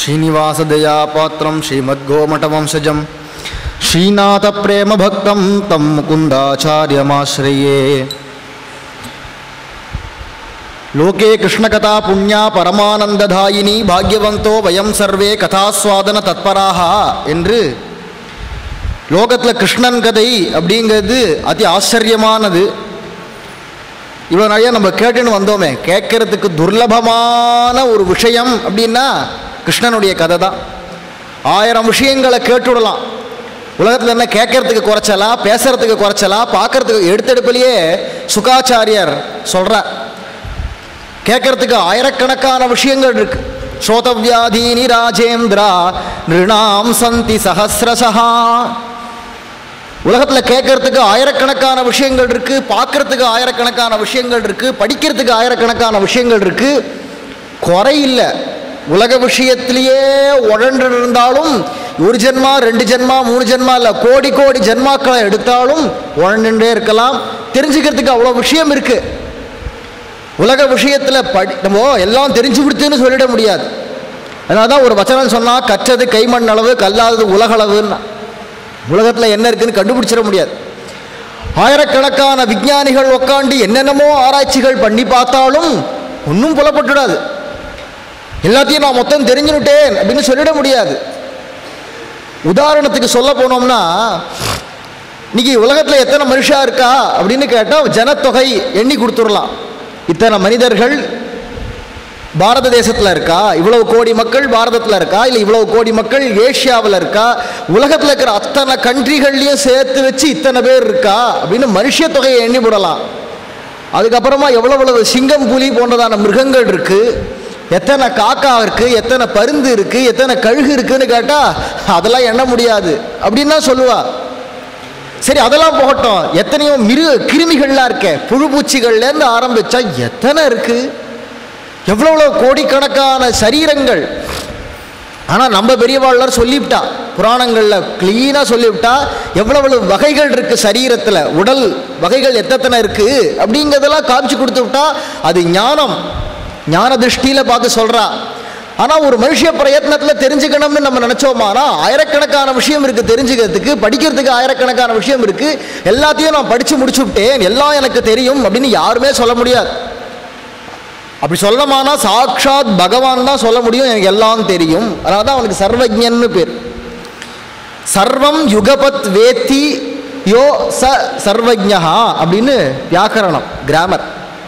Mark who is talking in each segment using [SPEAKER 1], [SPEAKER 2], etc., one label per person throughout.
[SPEAKER 1] श्रीनिवासदयापात्रं श्रीमद्गोमटवंशजं श्रीनाथप्रेमभक्तं तं मुकुन्दाचार्यमाश्रये लोके कृष्णकथा पुण्या परमानन्ददायिनी भाग्यवन्तो वयं सर्वे கதாஸ்வாதன தத்பராக என்று லோகத்தில் கிருஷ்ணன் கதை அப்படிங்கிறது அதி ஆச்சரியமானது இவ்வளோ நிறைய நம்ம கேட்டுன்னு வந்தோமே கேட்கறதுக்கு துர்லபமான ஒரு விஷயம் அப்படின்னா கிருஷ்ணனுடைய கதை தான் ஆயிரம் விஷயங்களை கேட்டுவிடலாம் உலகத்தில் என்ன கேட்கறதுக்கு குறைச்சலா பேசுறதுக்கு குறைச்சலா பார்க்கறதுக்கு எடுத்தெடுப்பிலேயே சுகாச்சாரியர் சொல்கிறார் கேட்கறதுக்கு ஆயிரக்கணக்கான விஷயங்கள் இருக்கு ஸ்ரோதவியாதீனி ராஜேந்திரா நிருணாம் சந்தி சஹசிரசா உலகத்தில் கேட்கறதுக்கு ஆயிரக்கணக்கான விஷயங்கள் இருக்கு பார்க்கறதுக்கு ஆயிரக்கணக்கான விஷயங்கள் இருக்கு படிக்கிறதுக்கு ஆயிரக்கணக்கான விஷயங்கள் இருக்கு குறை இல்லை உலக விஷயத்திலேயே உழன்று இருந்தாலும் ஒரு ஜென்மா ரெண்டு ஜென்மா மூணு ஜென்மா இல்லை கோடி கோடி ஜென்மாக்களை எடுத்தாலும் உழண்டுட்டே இருக்கலாம் தெரிஞ்சுக்கிறதுக்கு அவ்வளோ விஷயம் இருக்கு உலக விஷயத்தில் படி நம்ம எல்லாம் தெரிஞ்சு கொடுத்துன்னு சொல்லிட முடியாது அதனால தான் ஒரு வச்சனம் சொன்னால் கற்றது கைமண் அளவு கல்லாதது உலகளவுன்னா உலகத்தில் என்ன இருக்குன்னு கண்டுபிடிச்சிட முடியாது ஆயிரக்கணக்கான விஞ்ஞானிகள் உட்காந்து என்னென்னமோ ஆராய்ச்சிகள் பண்ணி பார்த்தாலும் ஒன்றும் புலப்பட்டுடாது எல்லாத்தையும் நான் மொத்தம் தெரிஞ்சுனுட்டேன் அப்படின்னு சொல்லிட முடியாது உதாரணத்துக்கு சொல்ல போனோம்னா இன்னைக்கு உலகத்தில் எத்தனை மனுஷா இருக்கா அப்படின்னு கேட்டால் ஜனத்தொகை எண்ணி கொடுத்துடலாம் இத்தனை மனிதர்கள் பாரத தேசத்தில் இருக்கா இவ்வளவு கோடி மக்கள் பாரதத்தில் இருக்கா இல்லை இவ்வளவு கோடி மக்கள் ஏஷியாவில் இருக்கா உலகத்தில் இருக்கிற அத்தனை கண்ட்ரிகள்லையும் சேர்த்து வச்சு இத்தனை பேர் இருக்கா அப்படின்னு மனுஷ தொகையை எண்ணி விடலாம் அதுக்கப்புறமா எவ்வளோ எவ்வளவு சிங்கம் புலி போன்றதான மிருகங்கள் இருக்கு எத்தனை காக்கா இருக்கு எத்தனை பருந்து இருக்கு எத்தனை கழுகு இருக்குன்னு கேட்டால் அதெல்லாம் எண்ண முடியாது அப்படின்னு தான் சொல்லுவா சரி அதெல்லாம் போகட்டும் எத்தனையோ மிரு கிருமிகள்லாம் இருக்க புழு பூச்சிகள்லேருந்து ஆரம்பிச்சா எத்தனை இருக்கு எவ்வளோ எவ்வளோ கோடிக்கணக்கான சரீரங்கள் ஆனால் நம்ம பெரியவாழ்லார் சொல்லிவிட்டா புராணங்களில் க்ளீனாக சொல்லிவிட்டா எவ்வளோ எவ்வளவு வகைகள் இருக்குது சரீரத்தில் உடல் வகைகள் எத்தனை இருக்குது அப்படிங்கிறதெல்லாம் காமிச்சு கொடுத்து விட்டா அது ஞானம் ஞான திருஷ்டியில் பார்த்து சொல்கிறா ஆனால் ஒரு மனுஷ பிரயத்னத்தில் தெரிஞ்சுக்கணும்னு நம்ம நினச்சோமானா ஆயிரக்கணக்கான விஷயம் இருக்குது தெரிஞ்சுக்கிறதுக்கு படிக்கிறதுக்கு ஆயிரக்கணக்கான விஷயம் இருக்குது எல்லாத்தையும் நான் படித்து முடிச்சு விட்டேன் எல்லாம் எனக்கு தெரியும் அப்படின்னு யாருமே சொல்ல முடியாது அப்படி சொல்லமானா சாக்ஷாத் பகவான் தான் சொல்ல முடியும் எனக்கு எல்லாம் தெரியும் அதனால தான் அவனுக்கு சர்வஜன்னு பேர் சர்வம் யுகபத் வேத்தி யோ ச சர்வஜா அப்படின்னு வியாக்கரணம் கிராமர்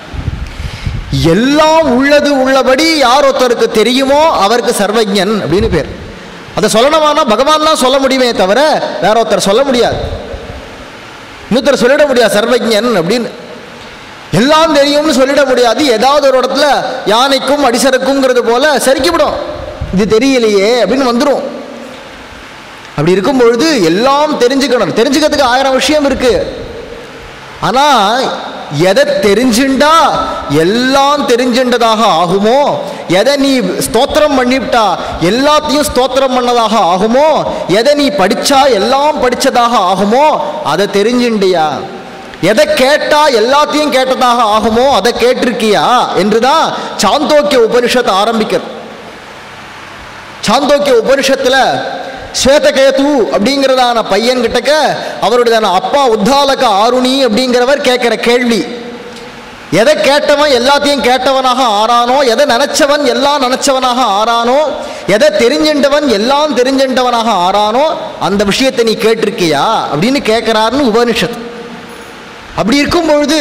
[SPEAKER 1] எல்லாம் உள்ளது உள்ளபடி யார் ஒருத்தருக்கு தெரியுமோ அவருக்கு சர்வஜன் அப்படின்னு பேர் அதை சொல்லணுமானா பகவான் தான் சொல்ல முடியுமே தவிர வேற ஒருத்தர் சொல்ல முடியாது இன்னொருத்தர் சொல்லிட முடியாது சர்வஜன் அப்படின்னு எல்லாம் தெரியும்னு சொல்லிட முடியாது ஏதாவது ஒரு இடத்துல யானைக்கும் அடிசருக்குங்கிறது போல சரிக்கிவிடும் இது தெரியலையே அப்படின்னு வந்துடும் அப்படி இருக்கும் பொழுது எல்லாம் தெரிஞ்சுக்கணும் தெரிஞ்சுக்கிறதுக்கு ஆயிரம் விஷயம் இருக்கு ஆனால் எதை தெரிஞ்சுண்டா எல்லாம் தெரிஞ்சுண்டதாக ஆகுமோ எதை நீ ஸ்தோத்திரம் பண்ணிவிட்டா எல்லாத்தையும் ஸ்தோத்திரம் பண்ணதாக ஆகுமோ எதை நீ படிச்சா எல்லாம் படிச்சதாக ஆகுமோ அதை தெரிஞ்சுண்டியா எதை கேட்டா எல்லாத்தையும் கேட்டதாக ஆகுமோ அதை கேட்டிருக்கியா என்றுதான் சாந்தோக்கிய உபனிஷத்தை ஆரம்பிக்கிறது சாந்தோக்கிய உபனிஷத்துல ஸ்வேதகேது அப்படிங்கிறதான பையன் கிட்டக்க அவருடையதான அப்பா உத்தாலக ஆருணி அப்படிங்கிறவர் கேட்கிற கேள்வி எதை கேட்டவன் எல்லாத்தையும் கேட்டவனாக ஆறானோ எதை நினைச்சவன் எல்லாம் நினைச்சவனாக ஆறானோ எதை தெரிஞ்சின்றவன் எல்லாம் தெரிஞ்சின்றவனாக ஆறானோ அந்த விஷயத்தை நீ கேட்டிருக்கியா அப்படின்னு கேட்கிறாருன்னு உபனிஷத் அப்படி இருக்கும் பொழுது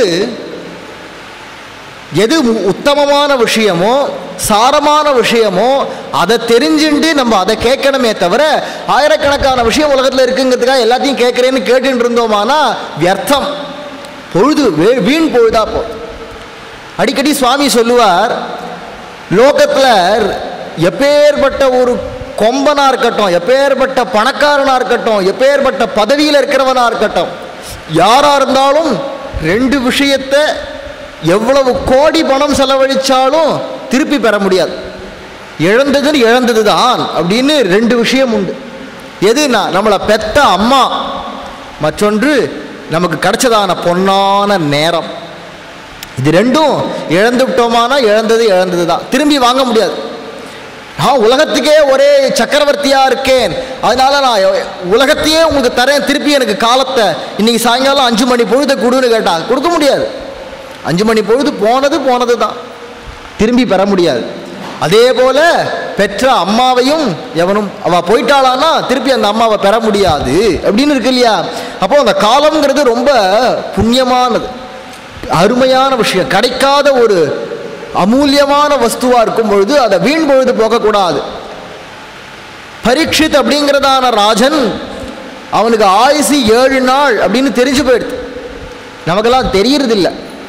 [SPEAKER 1] எது உத்தமமான விஷயமோ சாரமான விஷயமோ அதை தெரிஞ்சுண்டு நம்ம அதை கேட்கணுமே தவிர ஆயிரக்கணக்கான விஷயம் உலகத்தில் இருக்குங்கிறதுக்காக எல்லாத்தையும் கேட்குறேன்னு கேட்டுட்டு இருந்தோமானா வியர்த்தம் பொழுது வீண் பொழுதா போ அடிக்கடி சுவாமி சொல்லுவார் லோகத்தில் எப்பேற்பட்ட ஒரு கொம்பனாக இருக்கட்டும் எப்பேற்பட்ட பணக்காரனாக இருக்கட்டும் எப்பேற்பட்ட பதவியில் இருக்கிறவனாக இருக்கட்டும் யாராக இருந்தாலும் ரெண்டு விஷயத்தை எவ்வளவு கோடி பணம் செலவழித்தாலும் திருப்பி பெற முடியாது இழந்ததுன்னு இழந்தது தான் அப்படின்னு ரெண்டு விஷயம் உண்டு எதுனா நம்மளை பெத்த அம்மா மற்றொன்று நமக்கு கிடைச்சதான பொன்னான நேரம் இது ரெண்டும் இழந்து விட்டோமானா இழந்தது இழந்தது தான் திரும்பி வாங்க முடியாது நான் உலகத்துக்கே ஒரே சக்கரவர்த்தியா இருக்கேன் அதனால நான் எ- உலகத்தையே உங்களுக்கு தரேன் திருப்பி எனக்கு காலத்தை இன்னைக்கு சாயங்காலம் அஞ்சு மணி பொழுதை கொடுன்னு கேட்டா கொடுக்க முடியாது அஞ்சு மணி பொழுது போனது போனது தான் திரும்பி பெற முடியாது அதே போல பெற்ற அம்மாவையும் எவனும் அவ போயிட்டாளான்னா திருப்பி அந்த அம்மாவை பெற முடியாது அப்படின்னு இருக்கு இல்லையா அப்போ அந்த காலம்ங்கிறது ரொம்ப புண்ணியமானது அருமையான விஷயம் கிடைக்காத ஒரு அமூல்யமான வஸ்துவா இருக்கும் பொழுது அதை வீண் பொழுது போகக்கூடாது பரீட்சித் அப்படிங்கிறதான ராஜன் அவனுக்கு ஆயுசு ஏழு நாள் அப்படின்னு தெரிஞ்சு போயிடுது நமக்கெல்லாம் தெரியறதில்ல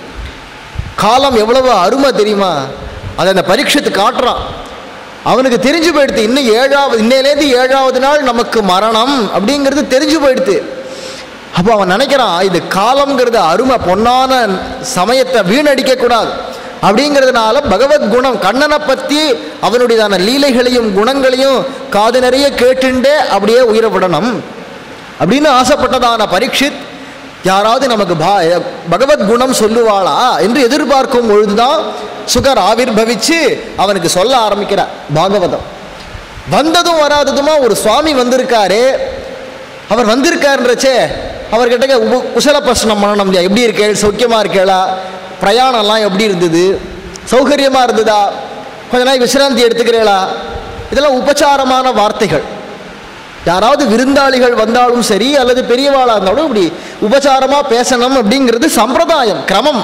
[SPEAKER 1] காலம் எவ்வளவு அருமை தெரியுமா அதை அந்த பரீட்சத்து காட்டுறான் அவனுக்கு தெரிஞ்சு போயிடுது இன்னும் ஏழாவது இன்னையிலேருந்து ஏழாவது நாள் நமக்கு மரணம் அப்படிங்கிறது தெரிஞ்சு போயிடுது அப்போ அவன் நினைக்கிறான் இது காலம்ங்கிறது அருமை பொன்னான சமயத்தை வீணடிக்க கூடாது அப்படிங்கிறதுனால பகவத் குணம் கண்ணனை பற்றி அவனுடையதான லீலைகளையும் குணங்களையும் காது நிறைய கேட்டுண்டே அப்படியே உயிரை விடணும் அப்படின்னு ஆசைப்பட்டதான பரீட்சித் யாராவது நமக்கு பா பகவத் குணம் சொல்லுவாளா என்று எதிர்பார்க்கும் பொழுதுதான் சுகர் ஆவிர்பவிச்சு அவனுக்கு சொல்ல ஆரம்பிக்கிறார் பாகவதம் வந்ததும் வராததுமா ஒரு சுவாமி வந்திருக்காரு அவர் வந்திருக்காருன்றச்சே அவர்கிட்ட உப குசல பிரச்சனம் பண்ணணும் இல்லையா எப்படி இருக்கேள் சௌக்கியமாக இருக்கேளா பிரயாணம்லாம் எப்படி இருந்தது சௌகரியமாக இருந்ததா கொஞ்ச நாள் விசிராந்தி எடுத்துக்கிறீளா இதெல்லாம் உபச்சாரமான வார்த்தைகள் யாராவது விருந்தாளிகள் வந்தாலும் சரி அல்லது பெரியவாளாக இருந்தாலும் இப்படி உபச்சாரமாக பேசணும் அப்படிங்கிறது சம்பிரதாயம் கிரமம்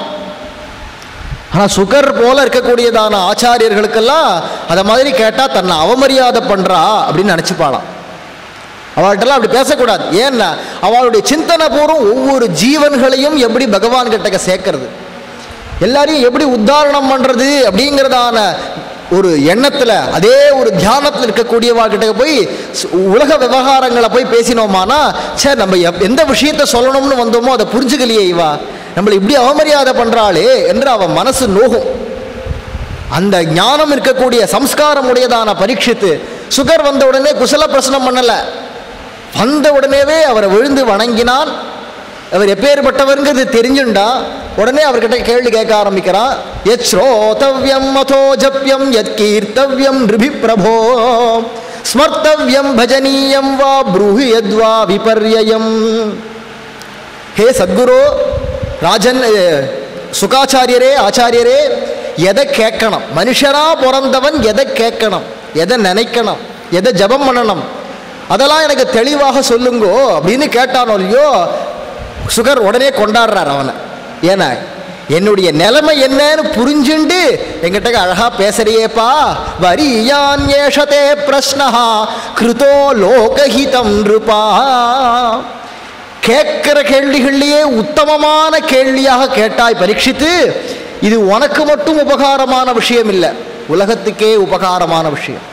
[SPEAKER 1] ஆனால் சுகர் போல இருக்கக்கூடியதான ஆச்சாரியர்களுக்கெல்லாம் அதை மாதிரி கேட்டால் தன்னை அவமரியாதை பண்ணுறா அப்படின்னு நினச்சிப்பாளாம் அவள்கிட்டலாம் அப்படி பேசக்கூடாது ஏன்னா அவளுடைய சிந்தனை பூர்வம் ஒவ்வொரு ஜீவன்களையும் எப்படி பகவான் கிட்டக்க சேர்க்கறது எல்லாரையும் எப்படி உத்தாரணம் பண்ணுறது அப்படிங்கிறதான ஒரு எண்ணத்தில் அதே ஒரு தியானத்தில் இருக்கக்கூடியவா கிட்ட போய் சு- உலக விவகாரங்களை போய் பேசினோமானா சே நம்ம எப்- எந்த விஷயத்த சொல்லணும்னு வந்தோமோ அதை புரிஞ்சுக்கலையே இவா நம்மளை இப்படி அவமரியாதை பண்ணுறாளே என்று அவன் மனசு நோகும் அந்த ஞானம் இருக்கக்கூடிய சம்ஸ்காரம் உடையதான பரீட்சித்து சுகர் வந்த உடனே குசல பிரசனம் பண்ணல வந்த உடனேவே அவரை விழுந்து வணங்கினான் அவர் எப்பேற்பட்டவருங்கிறது தெரிஞ்சுண்டா உடனே அவர்கிட்ட கேள்வி கேட்க ஆரம்பிக்கிறான் எத் ஸ்ரோதவ்யம் அதோ ஜப்யம் எத் கீர்த்தவ்யம் நிருபி பிரபோ ஸ்மர்த்தவ்யம் பஜனீயம் வா ப்ரூஹி யத்வா விபர்யம் ஹே சத்குரு ராஜன் அஹ், சுகாச்சாரியரே ஆச்சாரியரே எதை கேட்கணும் மனுஷனா பிறந்தவன் எதை கேட்கணும் எதை நினைக்கணும் எதை ஜபம் பண்ணணும் அதெல்லாம் எனக்கு தெளிவாக சொல்லுங்கோ அப்படின்னு கேட்டானோ இல்லையோ சுகர் உடனே கொண்டாடுறார் அவனை ஏன்னா என்னுடைய நிலைமை என்னன்னு புரிஞ்சுண்டு எங்கிட்ட அழகா பேசுறியேப்பா வரியான் ஏஷதே பிரஸ்னஹா கிருதோ லோகஹிதம் நிருபா கேட்கிற கேள்விகள்லேயே உத்தமமான கேள்வியாக கேட்டாய் பரீட்சித்து இது உனக்கு மட்டும் உபகாரமான விஷயம் இல்லை உலகத்துக்கே உபகாரமான விஷயம்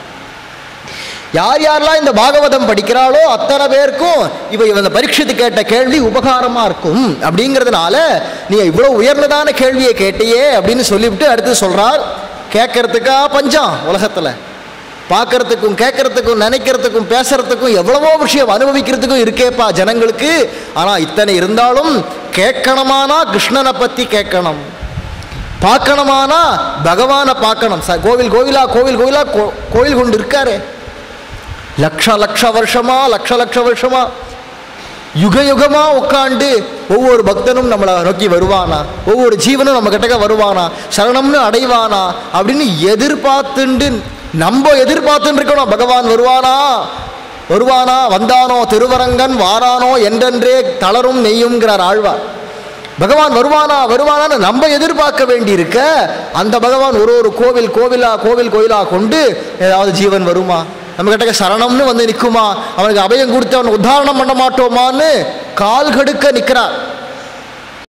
[SPEAKER 1] யார் யாரெல்லாம் இந்த பாகவதம் படிக்கிறாளோ அத்தனை பேருக்கும் இவ இந்த பரீட்சித்து கேட்ட கேள்வி உபகாரமா இருக்கும் அப்படிங்கிறதுனால நீ இவ்வளவு உயர்ந்ததான கேள்வியை கேட்டியே அப்படின்னு சொல்லிவிட்டு அடுத்து சொல்றார் கேட்கறதுக்கா பஞ்சம் உலகத்துல பார்க்கறதுக்கும் கேட்கறதுக்கும் நினைக்கிறதுக்கும் பேசுறதுக்கும் எவ்வளவோ விஷயம் அனுபவிக்கிறதுக்கும் இருக்கேப்பா ஜனங்களுக்கு ஆனா இத்தனை இருந்தாலும் கேட்கணுமானா கிருஷ்ணனை பத்தி கேட்கணும் பார்க்கணுமானா பகவானை பார்க்கணும் ச கோவில் கோவிலா கோவில் கோவிலா கோ- கோவில் கொண்டு இருக்காரே லட்ச லட்ச வருஷமா லட்ச லட்ச வருஷமா யுக யுகமா உட்காண்டு ஒவ்வொரு பக்தனும் நம்மளை நோக்கி வருவானா ஒவ்வொரு ஜீவனும் நம்ம கிட்டக்க வருவானா சரணம்னு அடைவானா அப்படின்னு எதிர்பார்த்துண்டு நம்ம எதிர்பார்த்துட்டு இருக்கணும் பகவான் வருவானா வருவானா வந்தானோ திருவரங்கன் வாரானோ என்றென்றே தளரும் நெய்யுங்கிறார் ஆழ்வார் பகவான் வருவானா வருவானான்னு நம்ம எதிர்பார்க்க வேண்டியிருக்க அந்த பகவான் ஒரு ஒரு கோவில் கோவிலா கோவில் கோயிலா கொண்டு ஏதாவது ஜீவன் வருமா நம்ம கிட்ட சரணம்னு வந்து நிற்குமா அவனுக்கு அபயம் கொடுத்து அவனை உத்தாரணம் பண்ண மாட்டோமான்னு கால் கடுக்க நிற்கிறார்